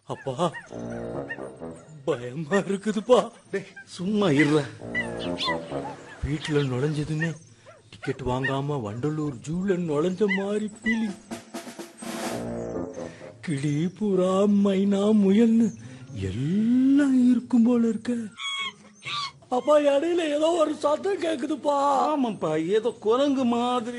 அப்பா பயமா இருக்குதுப்பா டேய் சும்மா இருற வீட்டுல நுழைஞ்சதுமே டிக்கெட் வாங்காம வண்டலூர் ஜூல நுழைஞ்ச மாதிரி ஃபீலிங் கிளி புறா மைனா முயல்னு எல்லாம் இருக்கும் போல இருக்க அப்பா இடையில ஏதோ ஒரு சத்தம் கேக்குதுப்பா ஆமாப்பா ஏதோ குரங்கு மாதிரி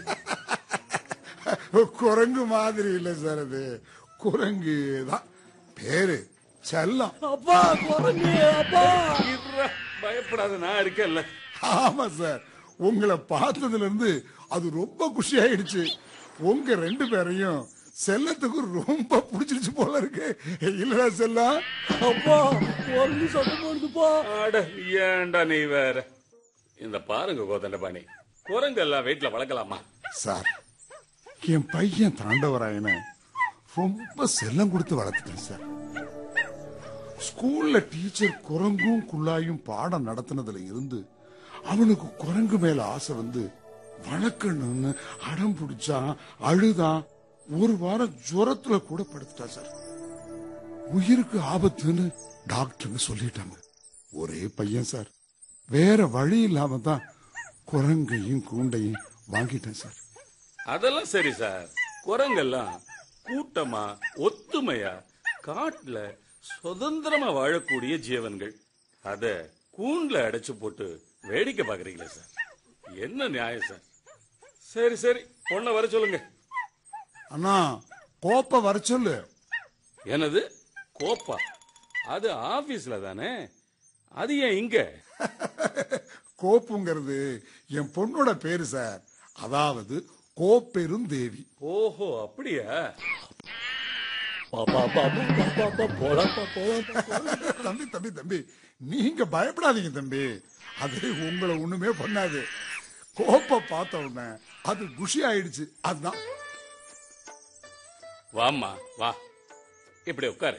குரங்கு மாதிரி இல்ல சார் அது குரங்கு தான் பேரு செல்லம் அப்பா குரங்கு அப்பா இருடா, பயப்படாத நான் இருக்கேன்ல ஆமா சார் உங்களை பார்த்ததுல இருந்து அது ரொம்ப குஷி ஆயிடுச்சு உங்க ரெண்டு பேரையும் செல்லத்துக்கு ரொம்ப பிடிச்சிருச்சு போல இருக்கு இல்லடா செல்லம் அப்பா குரங்கு சத்தம் போடுதுப்பா அட ஏன்டா நீ வேற இந்த பாருங்க கோதண்ட பாணி குரங்கு எல்லாம் வீட்டுல வளர்க்கலாமா சார் என் பையன் தாண்டவராயன ரொம்ப செல்லம் கொடுத்து வளர்த்துட்டேன் சார் ஸ்கூல்ல டீச்சர் குரங்கும் குள்ளாயும் பாடம் நடத்தினதுல இருந்து அவனுக்கு குரங்கு மேல ஆசை வந்து வளர்க்கணும்னு அடம் பிடிச்சான் அழுதான் ஒரு வாரம் ஜுரத்துல கூட படுத்துட்டான் சார் உயிருக்கு ஆபத்துன்னு டாக்டருங்க சொல்லிட்டாங்க ஒரே பையன் சார் வேற வழி இல்லாம தான் குரங்கையும் கூண்டையும் வாங்கிட்டேன் சார் அதெல்லாம் சரி சார் குரங்கெல்லாம் கூட்டமா ஒத்துமையா காட்டுல சுதந்திரமா வாழக்கூடிய ஜீவன்கள் அத கூண்டுல அடைச்சு போட்டு வேடிக்கை பாக்குறீங்களே சார் என்ன நியாயம் சார் சரி சரி பொண்ணை வர சொல்லுங்க அண்ணா கோப்ப வர சொல்லு என்னது கோப்பா அது ஆபீஸ்ல தானே அது ஏன் இங்க கோப்புங்கிறது என் பொண்ணோட பேரு சார் அதாவது கோப்பெருந்தேவி ஓஹோ அப்படியா பாப்பா பாப்பா பாப்பா போலாப்பா போலாப்பா போலாம் தம்பி தம்பி தம்பி நீங்க பயப்படாதீங்க தம்பி அது உங்களை ஒண்ணுமே பண்ணாது கோப்ப பார்த்த உடனே அது குஷி ஆயிடுச்சு அதுதான் வாம்மா வா இப்படி உட்காரு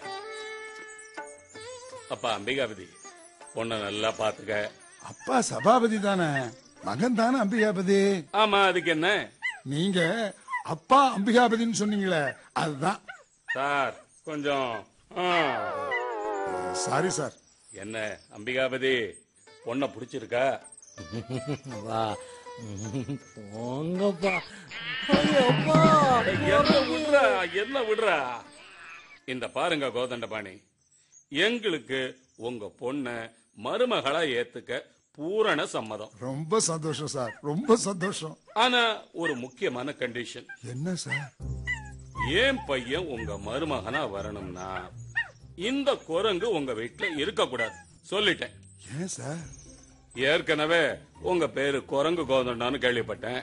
அப்பா அம்பிகாபதி பொண்ணை நல்லா பாத்துக்க அப்பா சபாபதி தானே மகன் தானே அம்பிகாபதி ஆமா அதுக்கு என்ன நீங்க அப்பா அம்பிகாபதின்னு சொன்னீங்களே அதுதான் சார் கொஞ்சம் ஆ. சாரி சார் என்ன அம்பிகாபதி பொண்ணை பிடிச்சிருக்கா வா போங்கப்பா ஐயப்பா என்ன விடுறா என்ன விடுறா இந்த பாருங்க கோதண்டபாணி எங்களுக்கு உங்க பொண்ண மருமகளா ஏத்துக்க பூரண சம்மதம் ரொம்ப சந்தோஷம் சார் ரொம்ப சந்தோஷம் ஆனா ஒரு முக்கியமான கண்டிஷன் என்ன சார் ஏன் பையன் உங்க மருமகனா வரணும்னா இந்த குரங்கு உங்க வீட்டுல இருக்க கூடாது சொல்லிட்டேன் ஏன் சார் ஏற்கனவே உங்க பேரு குரங்கு கோதண்டான்னு கேள்விப்பட்டேன்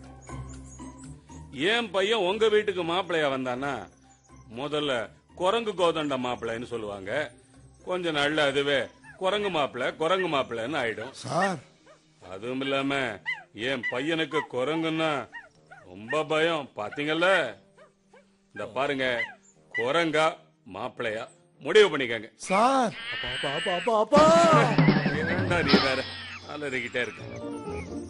ஏன் பையன் உங்க வீட்டுக்கு மாப்பிள்ளையா வந்தானா முதல்ல குரங்கு கோதண்ட மாப்பிள்ளைன்னு சொல்லுவாங்க கொஞ்ச நாள்ல அதுவே குரங்கு மாப்பிள்ளை குரங்கு மாப்பிள்ளைன்னு ஆயிடும் சார் அதுவும் இல்லாம என் பையனுக்கு குரங்குன்னா ரொம்ப பயம் பாத்தீங்கல்ல இந்த பாருங்க குரங்கா மாப்பிள்ளையா முடிவு பண்ணிக்கங்க சார் பாப்பா பாப்பா பாப்பா ஏன்டா நீ வேற அலறிக்கிட்டே இருக்க